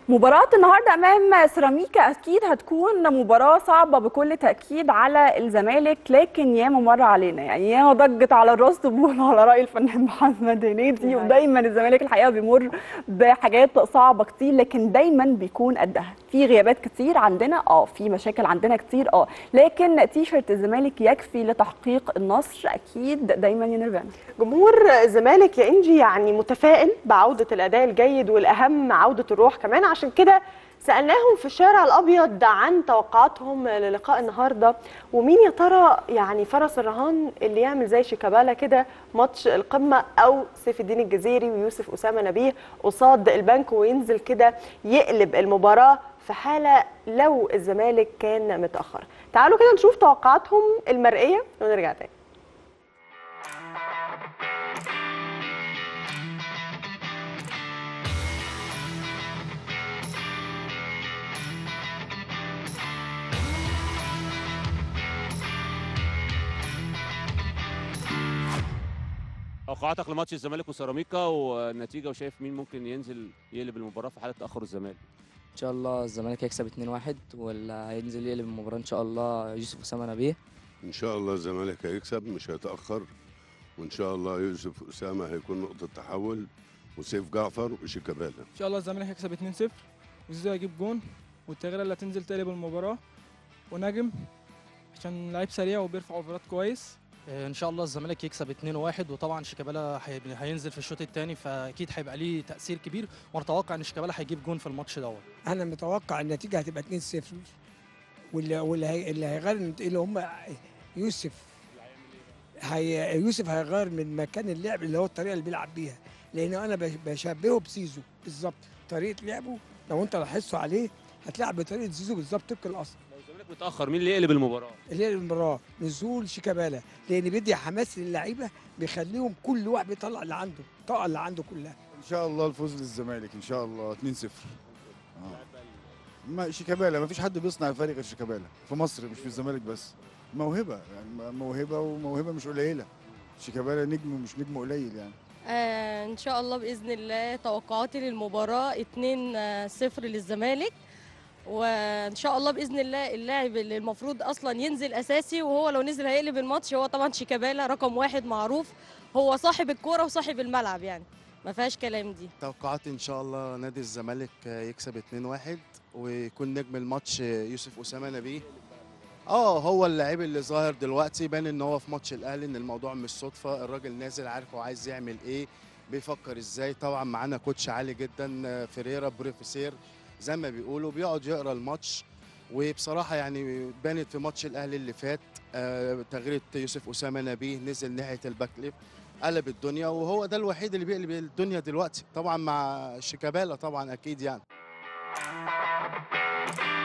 مباراة النهارده امام سيراميكا اكيد هتكون مباراة صعبة بكل تأكيد على الزمالك لكن ياما مر علينا يعني ياما ضجت على الراس طبول على رأي الفنان محمد هنيدي ودايما الزمالك الحقيقة بيمر بحاجات صعبة كتير لكن دايما بيكون قدها في غيابات كتير عندنا اه في مشاكل عندنا كتير اه لكن تيشرت الزمالك يكفي لتحقيق النصر اكيد دايما ينرفعنا جمهور الزمالك يا انجي يعني متفائل بعودة الأداء الجيد والأهم عودة الروح كمان عشان كده سألناهم في الشارع الأبيض عن توقعاتهم للقاء النهاردة ومين يا ترى يعني فرس الرهان اللي يعمل زي شيكابالا كده ماتش القمة أو سيف الدين الجزيري ويوسف أسامة نبيه قصاد البنك وينزل كده يقلب المباراة في حالة لو الزمالك كان متأخر تعالوا كده نشوف توقعاتهم المرئية ونرجع تاني توقعاتك لماتش الزمالك وسيراميكا والنتيجه وشايف مين ممكن ينزل يقلب المباراه في حاله تاخر الزمالك ان شاء الله الزمالك هيكسب 2-1 واللي هينزل يقلب المباراه ان شاء الله يوسف اسامه نبيه ان شاء الله الزمالك هيكسب مش هيتاخر وان شاء الله يوسف اسامه هيكون نقطه تحول وسيف جعفر وشيكابالا ان شاء الله الزمالك هيكسب 2-0 وزيزو هيجيب جون والتغييره اللي هتنزل تقلب المباراه ونجم عشان لعيب سريع وبيرفع اوفرات كويس ان شاء الله الزمالك يكسب 2-1 وطبعا شيكابالا هي- هينزل في الشوط الثاني فاكيد هيبقى ليه تاثير كبير ونتوقع ان شيكابالا هيجيب جون في الماتش دوت انا متوقع النتيجه هتبقى 2-0 واللي واللي هي اللي هيغير اللي هم يوسف هي يوسف هيغير من مكان اللعب اللي هو الطريقه اللي بيلعب بيها لان انا بش- بشبهه بزيزو بالظبط طريقه لعبه لو انت لاحظته عليه هتلعب بطريقه زيزو بالظبط طبق الاصل لو الزمالك متاخر مين اللي يقلب المباراه اللي هي المباراه نزول شيكابالا لان بيدي حماس للعيبه بيخليهم كل واحد بيطلع اللي عنده الطاقه اللي عنده كلها ان شاء الله الفوز للزمالك ان شاء الله 2-0 آه. ما شيكابالا ما فيش حد بيصنع الفريق غير شيكابالا في مصر مش في الزمالك بس موهبه يعني موهبه وموهبه مش قليله شيكابالا نجم مش نجم قليل يعني آه ان شاء الله باذن الله توقعاتي للمباراه 2-0 للزمالك وان شاء الله باذن الله اللاعب اللي المفروض اصلا ينزل اساسي وهو لو نزل هيقلب الماتش هو طبعا شيكابالا رقم واحد معروف هو صاحب الكوره وصاحب الملعب يعني ما فيهاش كلام دي توقعاتي ان شاء الله نادي الزمالك يكسب 2-1 ويكون نجم الماتش يوسف اسامه نبيه اه هو اللاعب اللي ظاهر دلوقتي بان ان هو في ماتش الاهلي ان الموضوع مش صدفه الراجل نازل عارف هو عايز يعمل ايه بيفكر ازاي طبعا معانا كوتش عالي جدا فيريرا بروفيسير زي ما بيقولوا بيقعد يقرا الماتش وبصراحه يعني بانت في ماتش الاهلي اللي فات آه تغيير يوسف اسامه نبيه نزل ناحيه الباك ليفت قلب الدنيا وهو ده الوحيد اللي بيقلب الدنيا دلوقتي طبعا مع شيكابالا طبعا اكيد يعني